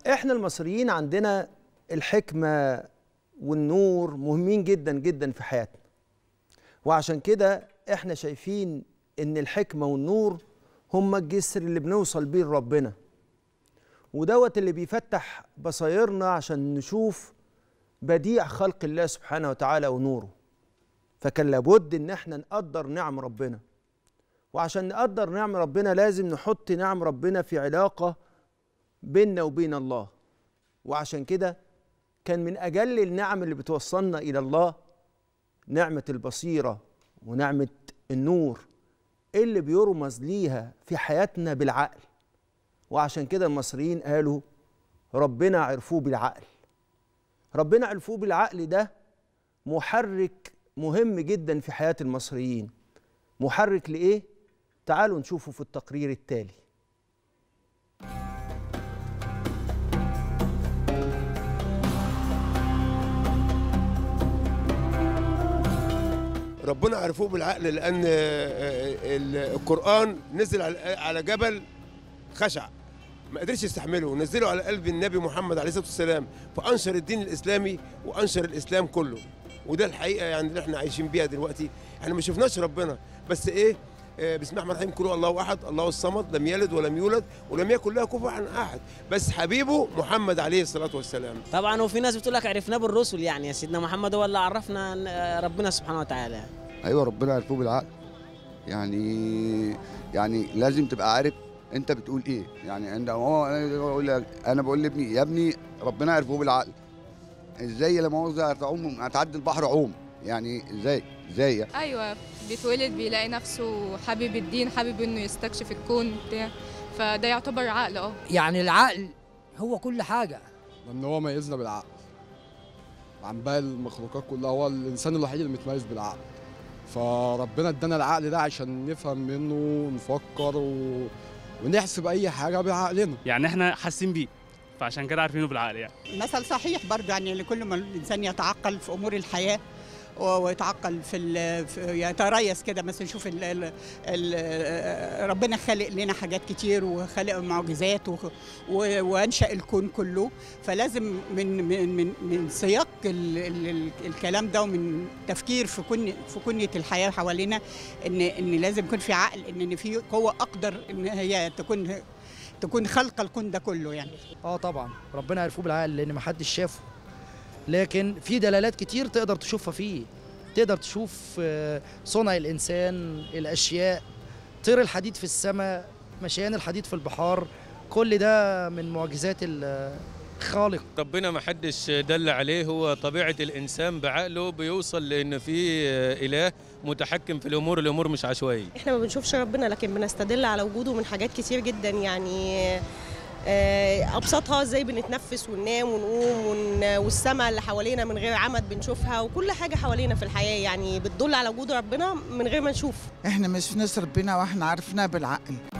احنا المصريين عندنا الحكمة والنور مهمين جدا جدا في حياتنا وعشان كده احنا شايفين ان الحكمة والنور هما الجسر اللي بنوصل بيه لربنا ودوت اللي بيفتح بصايرنا عشان نشوف بديع خلق الله سبحانه وتعالى ونوره فكان لابد ان احنا نقدر نعم ربنا وعشان نقدر نعم ربنا لازم نحط نعم ربنا في علاقة بيننا وبين الله وعشان كده كان من أجل النعم اللي بتوصلنا إلى الله نعمة البصيرة ونعمة النور اللي بيرمز ليها في حياتنا بالعقل وعشان كده المصريين قالوا ربنا عرفوه بالعقل ربنا عرفوه بالعقل ده محرك مهم جدا في حياة المصريين محرك لإيه؟ تعالوا نشوفه في التقرير التالي ربنا عرفوه بالعقل لان القران نزل على جبل خشع ما قدرش يستحمله نزله على قلب النبي محمد عليه الصلاه والسلام فانشر الدين الاسلامي وانشر الاسلام كله وده الحقيقه يعني اللي احنا عايشين بيها دلوقتي احنا ما شفناش ربنا بس ايه بسم الله الرحمن الرحيم كل الله احد الله الصمد لم يلد ولم يولد ولم يكن له كفوا احد بس حبيبه محمد عليه الصلاه والسلام طبعا وفي ناس بتقول لك عرفناه بالرسل يعني يا سيدنا محمد هو اللي عرفنا ربنا سبحانه وتعالى ايوه ربنا عرفوه بالعقل يعني يعني لازم تبقى عارف انت بتقول ايه يعني عند هو انا بقول لابني يا ابني ربنا عرفوه بالعقل ازاي لما مؤاخذه هتعوم هتعدي البحر عوم يعني ازاي ازاي ايوه بيتولد بيلاقي نفسه حابب الدين حابب انه يستكشف الكون بتاع فده يعتبر عقل اه يعني العقل هو كل حاجه لان هو ميزنا بالعقل عن باقي المخلوقات كلها هو الانسان الوحيد اللي متميز بالعقل فربنا ادانا العقل ده عشان نفهم منه ونفكر و... ونحسب اي حاجه بعقلنا يعني احنا حاسين بيه فعشان كده عارفينه بالعقل يعني مثل صحيح برضه يعني لكل ما الانسان يتعقل في امور الحياه ويتعقل في, في يتريث كده مثلا نشوف ال ال ال ربنا خالق لنا حاجات كتير وخلق معجزات و وانشا الكون كله فلازم من من من, من سياق ال ال الكلام ده ومن تفكير في كن في كنيه الحياه حوالينا ان ان لازم يكون في عقل ان ان في قوه اقدر ان هي تكون تكون خلق الكون ده كله يعني اه طبعا ربنا عرفوه بالعقل لان ما حدش شافه لكن في دلالات كتير تقدر تشوفها فيه تقدر تشوف صنع الانسان الاشياء طير الحديد في السماء مشيان الحديد في البحار كل ده من معجزات الخالق ربنا ما حدش دل عليه هو طبيعه الانسان بعقله بيوصل لان في اله متحكم في الامور الامور مش عشوائيه احنا ما بنشوفش ربنا لكن بنستدل على وجوده من حاجات كتير جدا يعني ابسطها ازاي بنتنفس وننام ونقوم والسماء اللي حوالينا من غير عمد بنشوفها وكل حاجه حوالينا في الحياه يعني بتدل على وجود ربنا من غير ما نشوف احنا مش ناس ربنا واحنا عرفناه بالعقل